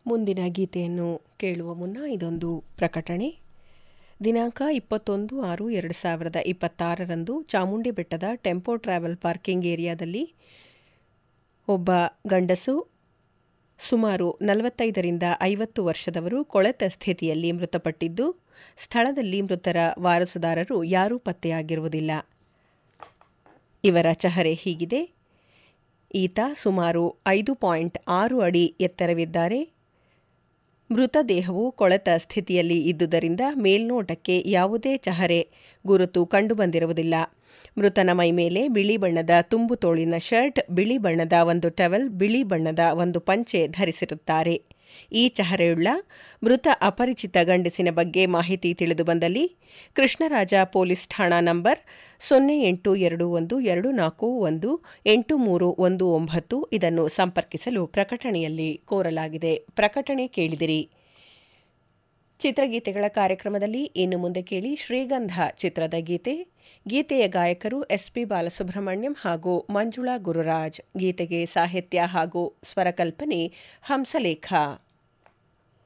ಮುಂದಿನ ಗೀತೆಯನ್ನು ಕೇಳುವ ಮುನ್ನ ಇದೊಂದು ಪ್ರಕಟಣೆ ದಿನಾಂಕ ಇಪ್ಪತ್ತೊಂದು ಆರು ಎರಡು ಸಾವಿರದ ಇಪ್ಪತ್ತಾರರಂದು ಚಾಮುಂಡಿ ಬೆಟ್ಟದ ಟೆಂಪೋ ಟ್ರಾವೆಲ್ ಪಾರ್ಕಿಂಗ್ ಏರಿಯಾದಲ್ಲಿ ಒಬ್ಬ ಗಂಡಸು ಸುಮಾರು ನಲವತ್ತೈದರಿಂದ ಐವತ್ತು ವರ್ಷದವರು ಕೊಳೆತ ಸ್ಥಿತಿಯಲ್ಲಿ ಮೃತಪಟ್ಟಿದ್ದು ಸ್ಥಳದಲ್ಲಿ ಮೃತರ ವಾರಸುದಾರರು ಯಾರೂ ಪತ್ತೆಯಾಗಿರುವುದಿಲ್ಲ ಇವರ ಚಹರೆ ಹೀಗಿದೆ ಈತ ಸುಮಾರು ಐದು ಪಾಯಿಂಟ್ ಆರು ಅಡಿ ಎತ್ತರವಿದ್ದಾರೆ ಮೃತದೇಹವು ಕೊಳೆತ ಸ್ಥಿತಿಯಲ್ಲಿ ಇದ್ದುದರಿಂದ ಮೇಲ್ನೋಟಕ್ಕೆ ಯಾವುದೇ ಚಹರೆ ಗುರುತು ಕಂಡುಬಂದಿರುವುದಿಲ್ಲ ಮೃತನ ಮೈಮೇಲೆ ಬಿಳಿ ಬಣ್ಣದ ತುಂಬು ತೋಳಿನ ಶರ್ಟ್ ಬಿಳಿ ಬಣ್ಣದ ಒಂದು ಟವೆಲ್ ಬಿಳಿ ಬಣ್ಣದ ಒಂದು ಪಂಚೆ ಧರಿಸಿರುತ್ತಾರೆ ಈ ಚಹರೆಯುಳ್ಳ ಮೃತ ಅಪರಿಚಿತ ಗಂಡಸಿನ ಬಗ್ಗೆ ಮಾಹಿತಿ ತಿಳಿದುಬಂದಲ್ಲಿ ಕೃಷ್ಣರಾಜ ಪೊಲೀಸ್ ಠಾಣಾ ನಂಬರ್ ಸೊನ್ನೆ ಎಂಟು ಎರಡು ಒಂದು ಎರಡು ನಾಲ್ಕು ಒಂದು ಎಂಟು ಮೂರು ಒಂದು ಒಂಬತ್ತು ಇದನ್ನು ಸಂಪರ್ಕಿಸಲು ಪ್ರಕಟಣೆಯಲ್ಲಿ ಕೋರಲಾಗಿದೆ ಪ್ರಕಟಣೆ ಕೇಳಿದಿರಿ ಚಿತ್ರಗೀತೆಗಳ ಕಾರ್ಯಕ್ರಮದಲ್ಲಿ ಇನ್ನು ಮುಂದೆ ಕೇಳಿ ಶ್ರೀಗಂಧ ಚಿತ್ರದ ಗೀತೆ ಗೀತೆಯ ಗಾಯಕರು ಎಸ್ಪಿ ಬಾಲಸುಬ್ರಹ್ಮಣ್ಯಂ ಹಾಗೂ ಮಂಜುಳಾ ಗುರುರಾಜ್ ಗೀತೆಗೆ ಸಾಹಿತ್ಯ ಹಾಗೂ ಸ್ವರಕಲ್ಪನೆ ಹಂಸಲೇಖ